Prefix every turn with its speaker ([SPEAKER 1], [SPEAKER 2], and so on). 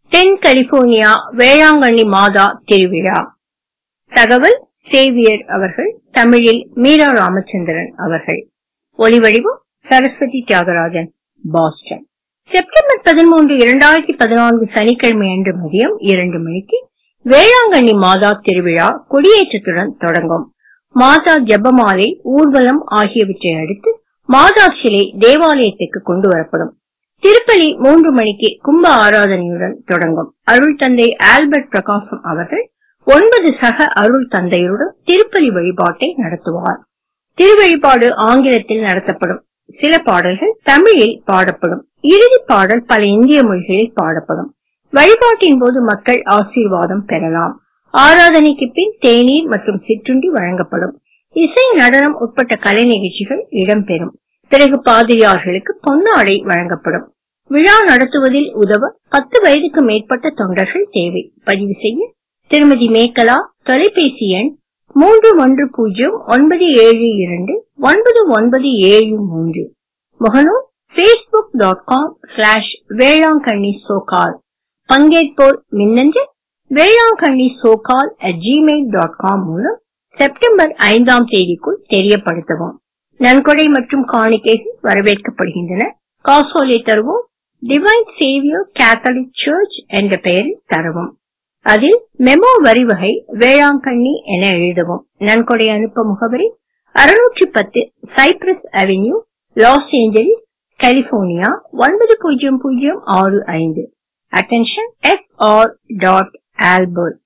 [SPEAKER 1] தென் California Velankanni மாதா திருவிழா தகவல் சேவியர் அவர்கள் தமிழில் மீரா ராமச்சந்திரன் அவர்கள் ஒலிவடிவம் சரஸ்வதி தியாகராஜன் பாஸ்டன் செப்டம்பர் பதிமூன்று இரண்டாயிரத்தி பதினான்கு சனிக்கிழமை அன்று மதியம் இரண்டு மணிக்கு வேளாங்கண்ணி மாதா திருவிழா கொடியேற்றத்துடன் தொடங்கும் மாதா ஜெபமாலை ஊர்வலம் ஆகியவற்றை அடுத்து மாதா சிலை தேவாலயத்துக்கு கொண்டு வரப்படும் திருப்பலி மூன்று மணிக்கு கும்ப ஆராதனையுடன் தொடங்கும் அருள் தந்தை ஆல்பர்ட் பிரகாசம் அவர்கள் ஒன்பது சக அருள் தந்தையருடன் திருப்பலி வழிபாட்டை நடத்துவார் திருவழிபாடு ஆங்கிலத்தில் நடத்தப்படும் சில பாடல்கள் தமிழில் பாடப்படும் இறுதி பாடல் பல இந்திய மொழிகளில் பாடப்படும் வழிபாட்டின் போது மக்கள் ஆசீர்வாதம் பெறலாம் ஆராதனைக்கு பின் தேநீர் மற்றும் சிற்றுண்டி வழங்கப்படும் இசை நடனம் உட்பட்ட கலை நிகழ்ச்சிகள் இடம்பெறும் பிறகு பாதிரியார்களுக்கு பொன்னாடை வழங்கப்படும் விழா நடத்துவதில் உதவ பத்து வயதுக்கு மேற்பட்ட தொண்டர்கள் தேவை பதிவு செய்ய திருமதி மேகலா தொலைபேசி எண் மூன்று ஒன்று பூஜ்ஜியம் ஒன்பது ஏழு இரண்டு ஒன்பது ஒன்பது ஏழு மூன்று முகநூல் Facebook dot com slash Velankanni சோகால் பங்கேற்போர் மின்னஞ்சல் வேளாங்கண்ணி சோகால் அட் ஜிமெயில் டாட் காம் மூலம் செப்டம்பர் ஐந்தாம் தேதிக்குள் தெரியப்படுத்தவும் நன்கொடை மற்றும் காணிக்கைகள் வரவேற்கப்படுகின்றன காசோலை தருவோம் டிவைன் சேவியர் கேத்தலிக் சர்ச் என்ற பெயரில் தரவும் அதில் மெமோ வரி வகை வேளாங்கண்ணி என எழுதவும் நன்கொடை அனுப்ப முகவரி அறுநூற்றி பத்து Cyprus avenue Los Angeles California ஒன்பது பூஜ்ஜியம் பூஜ்ஜியம் ஆறு ஐந்து attention S R dot Albert